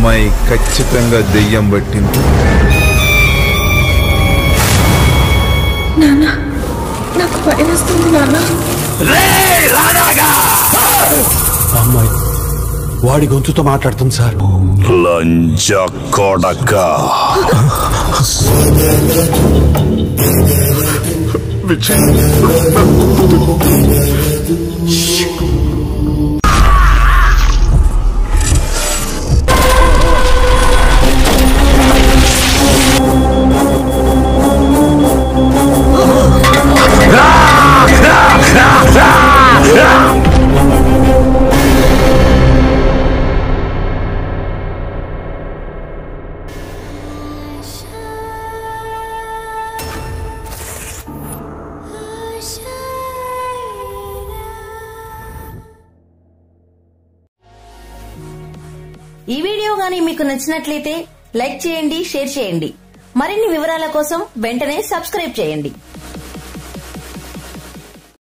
అమ్మాయి ఖచ్చితంగా దెయ్యం పట్టింది నాకు భయం వేస్తుంది నాన్న అమ్మాయి వాడి గొంతుతో మాట్లాడుతుంది సార్ లంజ కొడక ఈ వీడియో గానీ మీకు నచ్చినట్లయితే లైక్ చేయండి షేర్ చేయండి మరిన్ని వివరాల కోసం వెంటనే సబ్స్క్రైబ్ చేయండి